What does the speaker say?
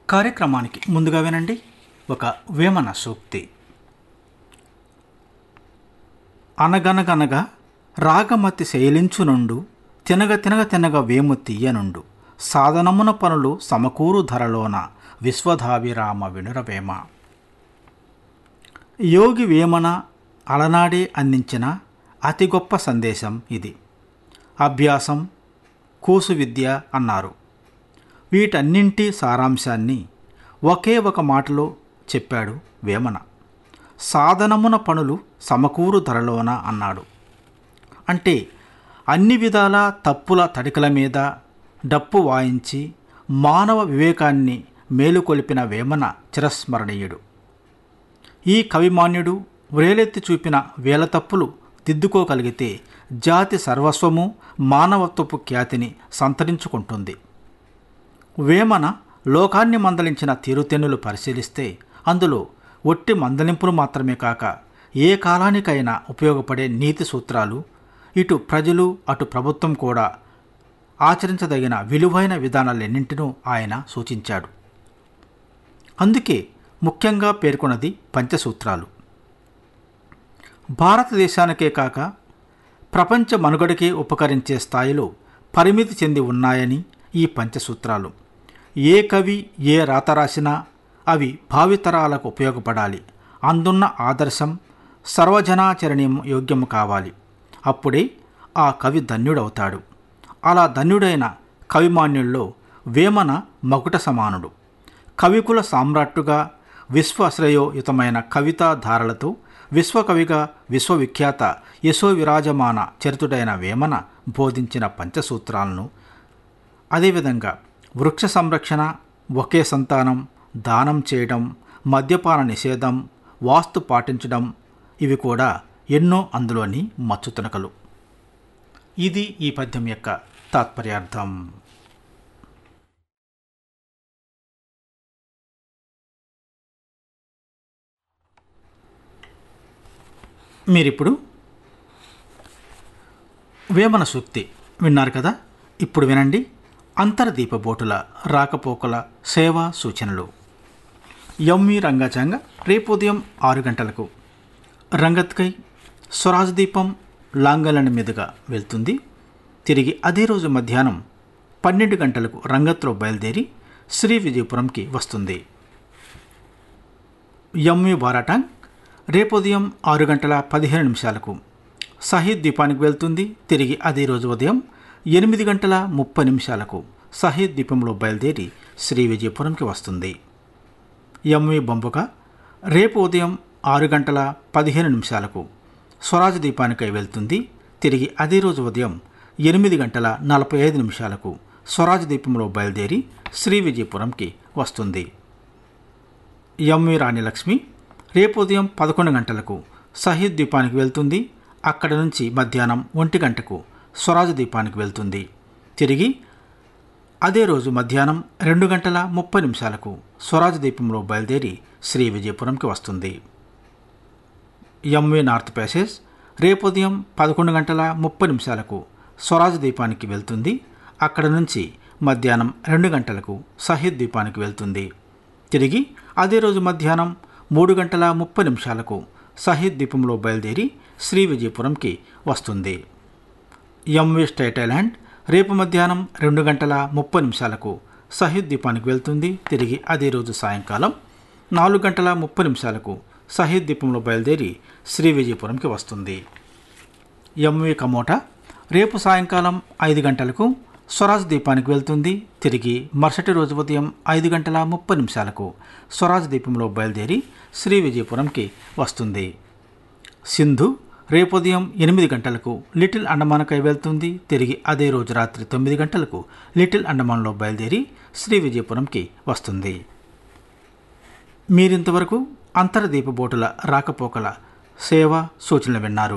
కార్యక్రమానికి ముందుగా వినండి ఒక వేమన సూక్తి అనగనగనగా రాగమతి శైలించునుండు తినగ తినగ తినగ వేము తీయనుండు సాధనమున పనులు సమకూరు ధరలోన విశ్వధాభిరామ వినురవేమ యోగి వేమన అలనాడే అందించిన అతి గొప్ప సందేశం ఇది అభ్యాసం కూసు విద్య అన్నారు వీటన్నింటి సారాంశాన్ని ఒకే ఒక మాటలో చెప్పాడు వేమన సాధనమున పనులు సమకూరు ధరలోన అన్నాడు అంటే అన్ని విధాల తప్పుల తడికల మీద డప్పు వాయించి మానవ వివేకాన్ని మేలుకొలిపిన వేమన చిరస్మరణీయుడు ఈ కవిమాన్యుడు వ్రేలెత్తి చూపిన వేల తప్పులు దిద్దుకోగలిగితే జాతి సర్వస్వము మానవత్వపు ఖ్యాతిని సంతరించుకుంటుంది వేమన లోకాన్ని మందలించిన తీరుతెన్నులు పరిశీలిస్తే అందులో ఒట్టి మందలింపులు మాత్రమే కాక ఏ కాలానికైనా ఉపయోగపడే నీతి సూత్రాలు ఇటు ప్రజలు అటు ప్రభుత్వం కూడా ఆచరించదగిన విలువైన విధానాలన్నింటినూ ఆయన సూచించాడు అందుకే ముఖ్యంగా పేర్కొన్నది పంచసూత్రాలు భారతదేశానికే కాక ప్రపంచ మనుగడకే ఉపకరించే స్థాయిలో పరిమితి చెంది ఉన్నాయని ఈ పంచసూత్రాలు ఏ కవి ఏ రాత రాసినా అవి భావితరాలకు ఉపయోగపడాలి అందున్న ఆదర్శం సర్వజనాచరణీయం యోగ్యం కావాలి అప్పుడే ఆ కవి ధన్యుడవుతాడు అలా ధన్యుడైన కవిమాన్యుల్లో వేమన మకుట సమానుడు కవికుల సామ్రాట్టుగా విశ్వశ్రేయోయుతమైన కవితా ధారలతో విశ్వకవిగా విశ్వవిఖ్యాత యశో విరాజమాన చరితుడైన వేమన బోధించిన పంచసూత్రాలను అదేవిధంగా వృక్ష సంరక్షణ ఒకే సంతానం దానం చేయడం మద్యపాన నిషేధం వాస్తు పాటించడం ఇవి కూడా ఎన్నో అందులోని మచ్చుతునకలు ఇది ఈ పద్యం యొక్క తాత్పర్యార్థం మీరిప్పుడు వేమన సూక్తి విన్నారు కదా ఇప్పుడు వినండి అంతర్దీపబోటుల రాకపోకల సేవా సూచనలు ఎంవి రంగాచాంగ రేపు ఉదయం ఆరు గంటలకు రంగత్కై స్వరాజ్ దీపం లాంగలన్ మీదుగా వెళ్తుంది తిరిగి అదే రోజు మధ్యాహ్నం పన్నెండు గంటలకు రంగత్లో బయలుదేరి శ్రీ విజయపురంకి వస్తుంది ఎంవి బారాటాంగ్ రేపు ఉదయం ఆరు గంటల పదిహేను నిమిషాలకు సహీద్ ద్వీపానికి వెళ్తుంది తిరిగి అదే రోజు ఉదయం ఎనిమిది గంటల ముప్పై నిమిషాలకు సహీద్ ద్వీపంలో బయలుదేరి శ్రీ విజయపురంకి వస్తుంది ఎంవి బొంబక రేపు ఉదయం ఆరు గంటల పదిహేను నిమిషాలకు స్వరాజ్ ద్వీపానికై వెళ్తుంది తిరిగి అదే రోజు ఉదయం ఎనిమిది గంటల నలభై ఐదు నిమిషాలకు స్వరాజ్ ద్వీపంలో బయలుదేరి శ్రీ విజయపురంకి వస్తుంది ఎంవి రాణి లక్ష్మి రేపు ఉదయం పదకొండు గంటలకు సహీద్ ద్వీపానికి వెళ్తుంది అక్కడ నుంచి మధ్యాహ్నం ఒంటి గంటకు స్వరాజ్ ద్వీపానికి వెళ్తుంది తిరిగి అదే రోజు మధ్యాహ్నం రెండు గంటల ముప్పై నిమిషాలకు స్వరాజ్ ద్వీపంలో బయలుదేరి శ్రీ విజయపురంకి వస్తుంది ఎంవే నార్త్ ప్యాసేజ్ రేపు ఉదయం పదకొండు గంటల ముప్పై నిమిషాలకు స్వరాజ్ ద్వీపానికి వెళ్తుంది అక్కడ నుంచి మధ్యాహ్నం రెండు గంటలకు సహీద్ ద్వీపానికి వెళ్తుంది తిరిగి అదే రోజు మధ్యాహ్నం మూడు గంటల ముప్పై నిమిషాలకు సహీద్ ద్వీపంలో బయలుదేరి శ్రీ విజయపురంకి వస్తుంది ఎంవి స్టేట్ ఐలాండ్ రేపు మధ్యాహ్నం రెండు గంటల ముప్పై నిమిషాలకు సహీద్ ద్వీపానికి వెళ్తుంది తిరిగి అదే రోజు సాయంకాలం నాలుగు గంటల ముప్పై నిమిషాలకు సహీద్ ద్వీపంలో బయలుదేరి శ్రీ విజయపురంకి వస్తుంది ఎంవి కమోటా రేపు సాయంకాలం ఐదు గంటలకు స్వరాజ్ ద్వీపానికి వెళ్తుంది తిరిగి మరుసటి రోజు ఉదయం ఐదు గంటల ముప్పై నిమిషాలకు స్వరాజ్ ద్వీపంలో బయలుదేరి శ్రీ విజయపురంకి వస్తుంది సింధు రేపు ఉదయం ఎనిమిది గంటలకు లిటిల్ అండమాన్కై వెళ్తుంది తిరిగి అదే రోజు రాత్రి తొమ్మిది గంటలకు లిటిల్ అండమాన్లో బయలుదేరి శ్రీ విజయపురంకి వస్తుంది మీరింతవరకు అంతర్దీప బోటుల రాకపోకల సేవ సూచనలు విన్నారు